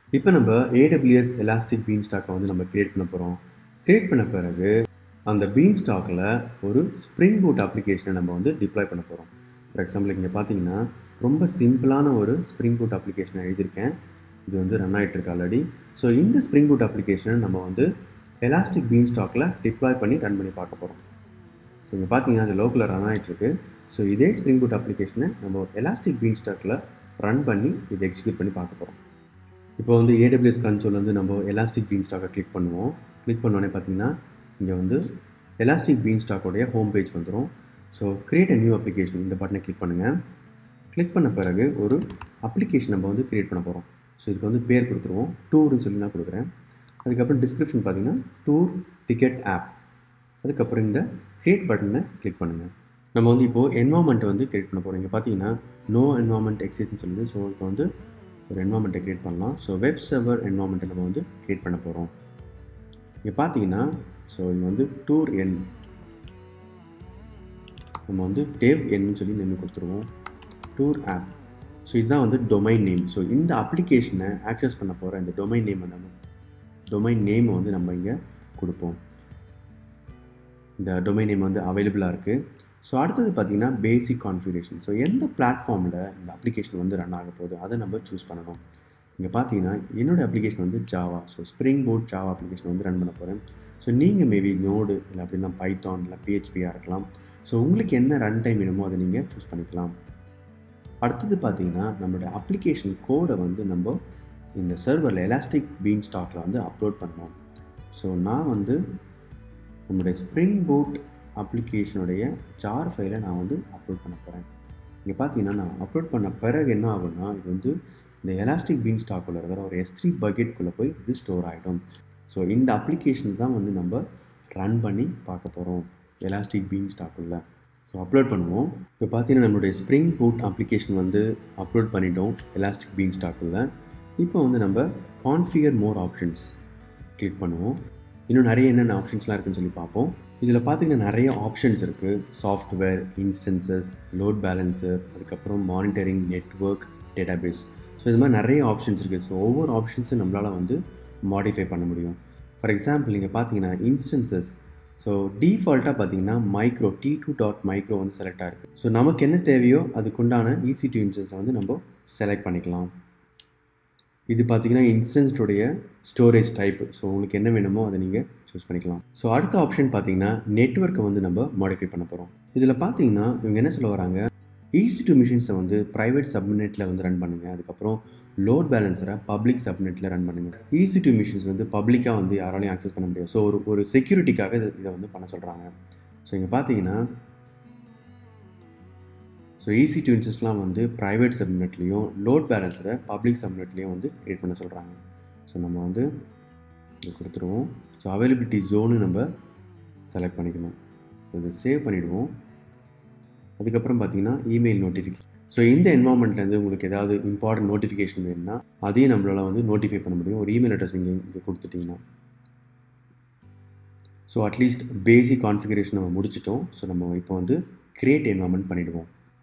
இப்போ நம்ம AWS elastic பீன் ஸ்டாக்கை வந்து நம்ம கிரியேட் பண்ண போகிறோம் கிரியேட் பண்ண பிறகு அந்த பீன் ஸ்டாக்கில் ஒரு ஸ்ப்ரிங் பூட் அப்ளிகேஷனை நம்ம வந்து டிப்ளாய் பண்ண போகிறோம் ஃபார் எக்ஸாம்பிள் இங்கே பார்த்தீங்கன்னா ரொம்ப சிம்பிளான ஒரு ஸ்ப்ரிங் பூட் அப்ளிகேஷனை எழுதியிருக்கேன் இது வந்து ரன் ஆகிட்டு இருக்கு ஆல்ரெடி ஸோ இந்த ஸ்ப்ரிங் பூட் அப்ளிகேஷனை நம்ம வந்து எலாஸ்டிக் பீன் ஸ்டாக்கில் டிப்ளாய் பண்ணி ரன் பண்ணி பார்க்க போகிறோம் ஸோ இங்கே பார்த்தீங்கன்னா அது லோக்கலில் ரன் ஆகிட்டுருக்கு ஸோ இதே ஸ்ப்ரிங் பூட் அப்ளிகேஷனை நம்ம எலாஸ்டிக் பீன் ஸ்டாக்கில் ரன் பண்ணி இதை எக்ஸிக்யூட் பண்ணி பார்க்க போகிறோம் இப்போ வந்து ஏடபிள்யூஎஸ் கன்சோல் வந்து நம்ம எலாஸ்டிக் பீன் ஸ்டாக்கை கிளிக் பண்ணுவோம் கிளிக் பண்ணோடனே பார்த்தீங்கன்னா இங்கே வந்து எலாஸ்டிக் பீன் ஸ்டாக்கோடைய ஹோம் பேஜ் வந்துடும் so create a new application இந்த பட்டனை கிளிக் பண்ணுங்கள் கிளிக் பண்ண பிறகு ஒரு அப்ளிகேஷன் நம்ம வந்து கிரியேட் பண்ண போகிறோம் ஸோ இதுக்கு வந்து பேர் கொடுத்துருவோம் டூர்னு சொல்லி நான் கொடுக்குறேன் அதுக்கப்புறம் டிஸ்கிரிப்ஷன் பார்த்தீங்கன்னா டூர் டிக்கெட் ஆப் அதுக்கப்புறம் இந்த கிரியேட் பட்டனை கிளிக் பண்ணுங்கள் நம்ம வந்து இப்போது என்வாமெண்ட்டை வந்து கிரியேட் பண்ண போகிறோம் இங்கே பார்த்தீங்கன்னா நோ என்வாமெண்ட் எக்ஸிஸ்ட்னு சொல்லுது ஸோ இப்போ வந்து ஒரு என்வாமெண்ட்டை கிரியேட் பண்ணலாம் ஸோ வெப் சர்வர் என்வாமெண்ட்டை நம்ம வந்து கிரியேட் பண்ண போகிறோம் இங்கே பார்த்தீங்கன்னா ஸோ இங்கே வந்து டூர் என் நம்ம வந்து டேவ் என்னு சொல்லி நேம் கொடுத்துருவோம் டூர் ஆப் ஸோ இதுதான் வந்து டொமைன் நேம் ஸோ இந்த அப்ளிகேஷனை ஆக்சஸ் பண்ண போகிற இந்த டொமைன் நேம் நம்ம டொமைன் நேமை வந்து நம்ம இங்கே கொடுப்போம் இந்த டொமைன் நேம் வந்து அவைலபிளாக இருக்குது ஸோ அடுத்தது பார்த்திங்கன்னா பேசிக் கான்ஃபிகரேஷன் ஸோ எந்த பிளாட்ஃபார்மில் இந்த அப்ளிகேஷன் வந்து ரன் ஆக போகுது அதை நம்ம சூஸ் பண்ணணும் இங்கே பார்த்தீங்கன்னா என்னோடய அப்ளிகேஷன் வந்து Java so spring boot Java application வந்து ரன் பண்ண போகிறேன் ஸோ நீங்கள் மேபி நோடு இல்லை அப்படின்னா பைத்தான் இல்லை பிஹெச்பியாக இருக்கலாம் ஸோ உங்களுக்கு என்ன ரன் டைம் வேணுமோ அதை நீங்கள் சூஸ் பண்ணிக்கலாம் அடுத்தது பார்த்தீங்கன்னா நம்மளுடைய அப்ளிகேஷன் கோடை வந்து நம்ம இந்த சர்வரில் எலாஸ்டிக் பீன் ஸ்டாக்கில் வந்து அப்லோட் பண்ணோம் ஸோ நான் வந்து நம்மளுடைய ஸ்ப்ரிங் போட் அப்ளிகேஷனுடைய ஜார் ஃபைலை நான் வந்து அப்லோட் பண்ண போகிறேன் இங்கே பார்த்தீங்கன்னா நான் அப்லோட் பண்ண பிறகு என்ன ஆகும்னா இது வந்து இந்த எலாஸ்டிக் பீன் ஸ்டாக்குள்ளே இருக்கிற ஒரு எஸ் த்ரீ பக்கெட்குள்ளே போய் இது ஸ்டோர் ஆகிடும் ஸோ இந்த அப்ளிகேஷன் தான் வந்து நம்ம ரன் பண்ணி பார்க்க போகிறோம் எலாஸ்டிக் பீன் ஸ்டாக்குள்ளே ஸோ அப்லோட் பண்ணுவோம் இப்போ பார்த்தீங்கன்னா நம்மளுடைய ஸ்ப்ரிங் பூட் அப்ளிகேஷன் வந்து அப்லோட் பண்ணிட்டோம் எலாஸ்டிக் பீன் ஸ்டாக்குள்ள இப்போ வந்து நம்ம கான்ஃபிகர் மோர் ஆப்ஷன்ஸ் கிளிக் பண்ணுவோம் இன்னும் நிறைய என்னென்ன ஆப்ஷன்ஸ்லாம் இருக்குன்னு சொல்லி பார்ப்போம் இதில் பார்த்தீங்கன்னா நிறைய ஆப்ஷன்ஸ் இருக்குது சாஃப்ட்வேர் இன்ஸ்டன்சஸ் லோட் பேலன்சர் அதுக்கப்புறம் மானிட்டரிங் நெட்ஒர்க் டேட்டாபேஸ் ஸோ இது மாதிரி நிறைய ஆப்ஷன்ஸ் இருக்குது ஸோ ஒவ்வொரு ஆப்ஷன்ஸும் நம்மளால் வந்து மாடிஃபை பண்ண முடியும் ஃபார் எக்ஸாம்பிள் நீங்கள் பார்த்தீங்கன்னா இன்ஸ்டன்சஸ் ஸோ டிஃபால்ட்டாக பார்த்தீங்கன்னா micro T two dot micro வந்து செலக்ட் ஆகிருக்கு ஸோ நமக்கு என்ன தேவையோ அதுக்குண்டான ஈசி டூ இன்ஸ்டன்ஸை வந்து நம்ம செலக்ட் பண்ணிக்கலாம் இது பார்த்தீங்கன்னா இன்ஸ்டன்ஸோடைய ஸ்டோரேஜ் டைப் ஸோ உங்களுக்கு என்ன வேணுமோ அதை நீங்கள் சூஸ் பண்ணிக்கலாம் ஸோ அடுத்த ஆப்ஷன் பார்த்தீங்கன்னா நெட்ஒர்க்கை வந்து நம்ம மாடிஃபை பண்ண போகிறோம் இதில் பார்த்தீங்கன்னா இவங்க என்ன சொல்ல வராங்க ஈஸி டூ மிஷின்ஸை வந்து ப்ரைவேட் சப்நெட்டில் வந்து ரன் பண்ணுங்கள் அதுக்கப்புறம் லோட் பேலன்ஸரை பப்ளிக் சப்நெட்டில் ரன் பண்ணுங்கள் ஈஸி டூ மிஷின்ஸ் வந்து பப்ளிக்காக வந்து யாராலையும் ஆக்சஸ் பண்ண முடியாது ஸோ ஒரு ஒரு செக்யூரிட்டிக்காக இதை இதை வந்து பண்ண சொல்கிறாங்க ஸோ இங்கே பார்த்தீங்கன்னா ஸோ ஈஸி டூ இன்சஸ்லாம் வந்து ப்ரைவேட் சப்நெட்லேயும் லோட் பேலன்ஸரை பப்ளிக் சப்நெட்லேயும் வந்து க்ரியேட் பண்ண சொல்கிறாங்க ஸோ நம்ம வந்து இங்கே கொடுத்துருவோம் ஸோ அவைலபிலிட்டி ஜோனு நம்ம செலக்ட் பண்ணிக்கணும் ஸோ இதை சேவ் பண்ணிவிடுவோம் அதுக்கப்புறம் பார்த்தீங்கன்னா இமெயில் நோட்டிஃபிகேஷன் ஸோ இந்த என்வாமெண்ட்லேருந்து உங்களுக்கு ஏதாவது இம்பார்ட்டன்ட் நோட்டிஃபிகேஷன் வேணும்னா அதையும் நம்மளால் வந்து நோட்டிஃபை பண்ண முடியும் ஒரு இமெயில் அட்ரஸ் நீங்கள் இங்கே கொடுத்துட்டிங்கன்னா ஸோ அட்லீஸ்ட் பேசிக் கான்ஃபிகரேஷன் நம்ம முடிச்சிட்டோம் ஸோ நம்ம இப்போ வந்து கிரியேட் என்வாமெண்ட் பண்ணிவிடுவோம்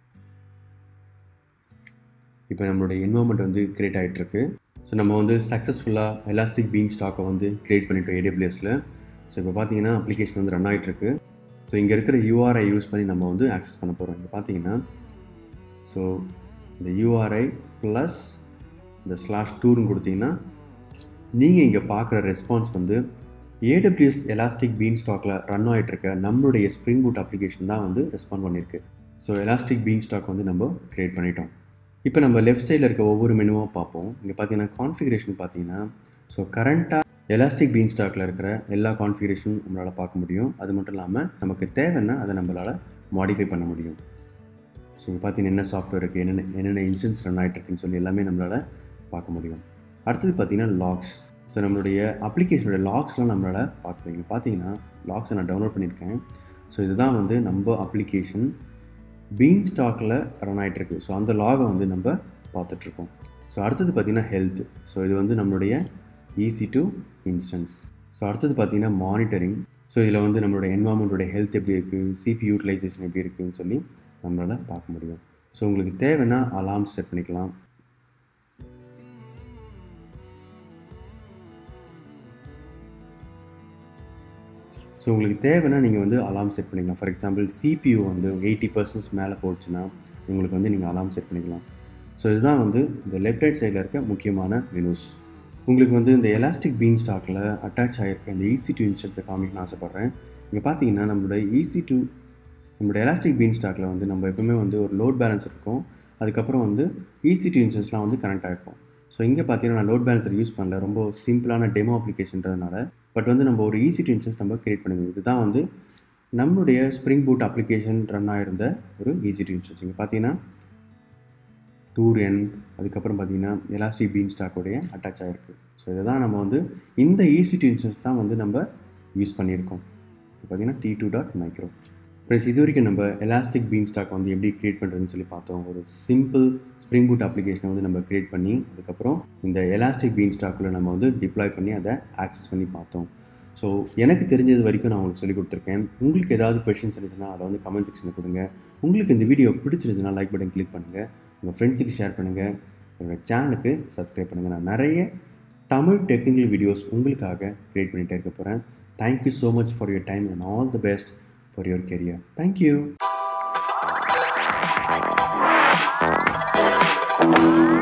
இப்போ நம்மளுடைய என்வாமெண்ட் வந்து கிரியேட் ஆகிட்டுருக்கு ஸோ நம்ம வந்து சக்ஸஸ்ஃபுல்லாக எலாஸ்டிக் பீன் ஸ்டாக்கை வந்து கிரியேட் பண்ணிட்டோம் ஏடபிள்யூஎஸில் ஸோ இப்போ பார்த்தீங்கன்னா அப்ளிகேஷன் வந்து ரன் ஆகிட்டுருக்கு ஸோ இங்கே இருக்கிற யூஆர்ஐ யூஸ் பண்ணி நம்ம வந்து ஆக்சஸ் பண்ண போகிறோம் இங்கே பார்த்தீங்கன்னா ஸோ இந்த யூஆர்ஐ ப்ளஸ் இந்த ஸ்லாஷ் டூர்னு கொடுத்தீங்கன்னா நீங்கள் இங்கே பார்க்குற ரெஸ்பான்ஸ் வந்து ஏடபிள்யூஎஸ் எலாஸ்டிக் பீன் ஸ்டாக்கில் ரன் ஆகிட்டுருக்க நம்மளுடைய ஸ்ப்ரிங் பூட் அப்ளிகேஷன் தான் வந்து ரெஸ்பாண்ட் பண்ணியிருக்கு ஸோ எலாஸ்டிக் பீன் ஸ்டாக் வந்து நம்ம க்ரியேட் பண்ணிட்டோம் இப்போ நம்ம லெஃப்ட் சைடில் இருக்க ஒவ்வொரு மெனுவாக பார்ப்போம் இங்கே பார்த்தீங்கன்னா கான்ஃபிகரேஷன் பார்த்தீங்கன்னா ஸோ கரண்ட்டாக எலாஸ்டிக் பீன் ஸ்டாக்கில் இருக்கிற எல்லா கான்ஃபிகரேஷனும் நம்மளால் பார்க்க முடியும் அது மட்டும் இல்லாமல் நமக்கு தேவைன்னா அதை நம்மளால் மாடிஃபை பண்ண முடியும் ஸோ இங்கே பார்த்தீங்கன்னா என்ன சாஃப்ட்வேர் இருக்குது என்னென்ன என்னென்ன இன்ஸ்டன்ஸ் ரன் ஆகிட்டுருக்குன்னு சொல்லி எல்லாமே நம்மளால் பார்க்க முடியும் அடுத்தது பார்த்தீங்கன்னா லாக்ஸ் ஸோ நம்மளுடைய அப்ளிகேஷனோட லாக்ஸ்லாம் நம்மளால் பார்க்க முடியும் பார்த்தீங்கன்னா லாக்ஸை நான் டவுன்லோட் பண்ணியிருக்கேன் ஸோ இதுதான் வந்து நம்ம அப்ளிகேஷன் பீன் ஸ்டாக்கில் ரன் ஆகிட்டுருக்கு ஸோ அந்த லாகை வந்து நம்ம பார்த்துட்ருக்கோம் ஸோ அடுத்தது பார்த்திங்கன்னா ஹெல்த் ஸோ இது வந்து நம்மளுடைய ஈஸி டு இன்ஸ்டன்ஸ் ஸோ அடுத்தது பார்த்திங்கன்னா மானிட்டரிங் ஸோ இதில் வந்து நம்மளோட என்வாமெண்ட்டோட ஹெல்த் எப்படி இருக்குது சிபி யூட்டிலைசேஷன் எப்படி இருக்குதுன்னு சொல்லி நம்மளால் பார்க்க முடியும் ஸோ உங்களுக்கு தேவைன்னா அலார்ம்ஸ் செட் பண்ணிக்கலாம் ஸோ உங்களுக்கு தேவைன்னா நீங்கள் வந்து அலாம் செட் பண்ணிக்கலாம் ஃபார் எக்ஸாம்பிள் சிபியூ வந்து எயிட்டி பர்சன்ட் மேலே போச்சுன்னா உங்களுக்கு வந்து நீங்கள் அலாம் செட் பண்ணிக்கலாம் ஸோ இதுதான் வந்து இந்த லெஃப்ட் ரைட் சைடில் இருக்க முக்கியமான மெனுஸ் உங்களுக்கு வந்து இந்த எலாஸ்டிக் பீன் ஸ்டாக்கில் அட்டாச் ஆகிருக்க இந்த ஈஸி டூ இன்ஸ்டன்ஸை காமிக்கணும்னு ஆசைப்பட்றேன் இங்கே பார்த்தீங்கன்னா நம்மளோட ஈஸி டூ நம்மளோட எலாஸ்டிக் பீன் ஸ்டாக்கில் வந்து நம்ம எப்பவுமே வந்து ஒரு லோட் பேலன்ஸ் இருக்கும் அதுக்கப்புறம் வந்து ஈஸி டூ இன்ஸ்டன்ஸ்லாம் வந்து கனெக்ட் ஆகிருக்கும் ஸோ இங்கே பார்த்தீங்கன்னா நான் லோட் பேலன்ஸர் யூஸ் பண்ணல ரொம்ப சிம்பிளான டெமோ அப்ளிகேஷன்றதுனால பட் வந்து நம்ம ஒரு ஈஸி டூ இன்ஸ்டன்ஸ் நம்ம கிரியேட் பண்ணிக்கணும் இதுதான் வந்து நம்மளுடைய ஸ்ப்ரிங் பூட் அப்ளிகேஷன் ரன் ஆகிருந்த ஒரு ஈஸி டூ இன்ஸ்டன்ஸ் இங்கே பார்த்தீங்கன்னா டூர் என் அதுக்கப்புறம் பார்த்தீங்கன்னா எலாஸ்டிக் பீன் ஸ்டாக்கோடைய அட்டாச் ஆகிருக்கு ஸோ இதை தான் நம்ம வந்து இந்த ஈஸி டூ இன்ஸ்டன்ஸ் தான் வந்து நம்ம யூஸ் பண்ணியிருக்கோம் இப்போ பார்த்தீங்கன்னா T two dot micro friends இது வரைக்கும் நம்ம எலாஸ்டிக் பீன் ஸ்டாக் வந்து எப்படி க்ரியேட் பண்ணுறதுன்னு சொல்லி பார்த்தோம் ஒரு சிம்பிள் ஸ்ப்ரிங் பூட் அப்ளிகேஷனை வந்து நம்ம க்ரியேட் பண்ணி அதுக்கப்புறம் இந்த எலாஸ்டிக் பீன் ஸ்டாக்கில் நம்ம வந்து டிப்ளாய் பண்ணி அதை ஆக்சஸ் பண்ணி பார்த்தோம் ஸோ எனக்கு தெரிஞ்சது வரைக்கும் நான் உங்களுக்கு சொல்லி கொடுத்துருக்கேன் உங்களுக்கு ஏதாவது கொஷின்ஸ் இருந்துச்சுன்னா அதை வந்து கமெண்ட் செக்ஷனில் கொடுங்க உங்களுக்கு இந்த வீடியோ பிடிச்சிருந்துச்சுன்னா லைக் பட்டன் கிளிக் பண்ணுங்கள் உங்கள் ஃப்ரெண்ட்ஸுக்கு ஷேர் பண்ணுங்கள் என்னோடய சேனலுக்கு சப்ஸ்கிரைப் பண்ணுங்கள் நான் நிறைய தமிழ் டெக்னிக்கல் வீடியோஸ் உங்களுக்காக க்ரியேட் பண்ணிகிட்டே இருக்க போகிறேன் thank you so much for your time and all the best for your career thank you